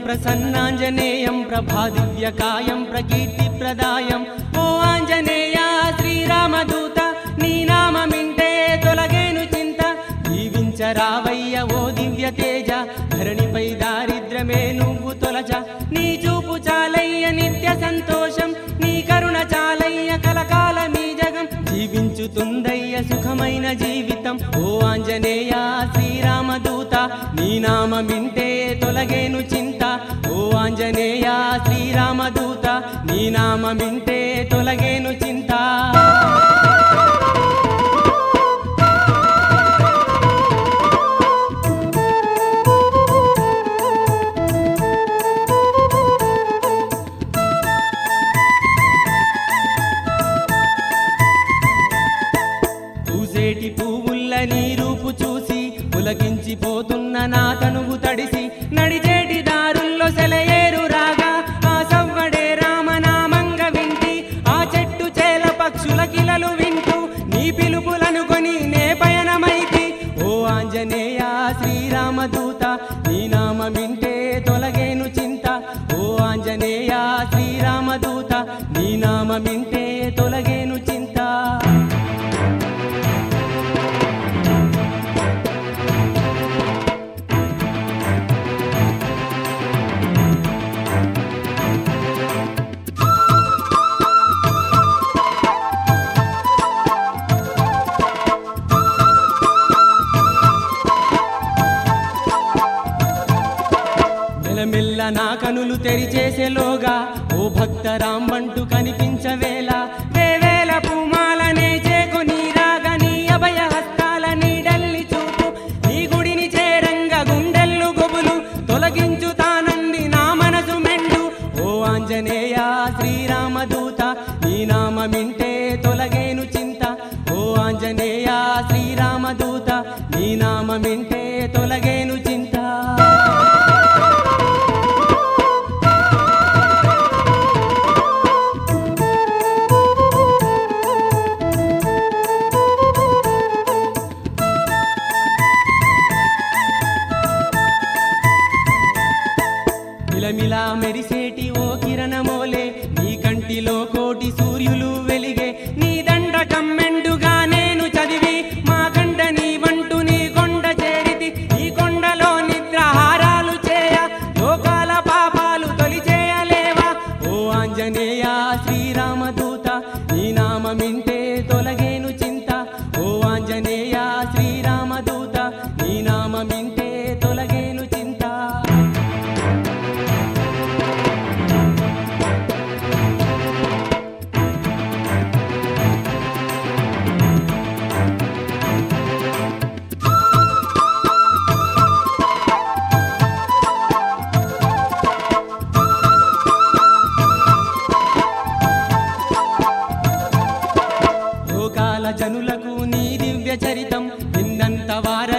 ప్రసన్నాంజనేయం ప్రభాదివ్యకాయం ప్రకీర్తిప్రదాయం ఓ ఆంజనేయ శ్రీరామదూత నీ నామమింటే తొలగేను చింత జీవించరావయ్య ఓ దివ్య తేజ ధరణిపై దారిద్రమే నువ్వు తొలచ నీ చూపు చాలయ్య నిత్య సంతోషం నీ కరుణ చాలయ్య కలకాలమీ జగం జీవించుతుందయ్య సుఖమైన జీవితం ఓ ఆంజనేయ శ్రీరామదూత నీ నామమింటే తొలగేను చింత ఓ ఆంజనేయ శ్రీరామదూత నీ నామమింటే తొలగేను చింత పూసేటి పువ్వుల్ల నీ రూపు చూసి పులకించిపోతున్న నా తనువు తడిసి నడిచేటి దారుల్లో సెలయేరు రాగా ఆ సవ్వడే రామనామంగ వింటి ఆ చెట్టు చేల పక్షుల కిలలు వింటూ నీ పిలుపులనుకొని నే పయనమైతి ఓ ఆంజనేయ శ్రీరామదూత నీ నామమింటే తొలగేను చింత ఓ ఆంజనేయ శ్రీరామదూత నీ నామమింటే తొలగేను చింత మెల్లమెల్ల నా కనులు తెరిచేసేలోగా ఓ భక్త రాంబంటూ కనిపించవేళ వేవేల పూమాలనే చేకొని రాగా నీ అభయ హస్తాల నీడల్లి చూపు నీ గుడిని చేరంగ గుండెల్లు గొబులు తొలగించుతానంది నా మనసు మెండు ఓ ఆంజనేయ శ్రీరామదూత నీ నామమింటే తొలగేను చింత ఓ ఆంజనేయ శ్రీరామదూత నీ నామమింటే తొలగేను చింత మిలమిలా మెరిసేటి ఓ కిరణమోలే నీ కంటిలో కోటి సూర్యులు వెలిగే నీ దండ కమ్మెండుగా నేను చదివి మా కంట నీ వంటు నీ కొండ చేరితి ఈ కొండలో నిద్రహారాలు చేయ లోకాల పాపాలు తొలిచేయలేవా ఓ ఆంజనేయ శ్రీరామదూత నీ నామమింటే తొలగేను చింత ఓ ఆంజనేయ శ్రీరామదూత నీ నామమింటే తొలగేను చింత లోకాల జనులకు నీ దివ్య చరితం విన్నంత వార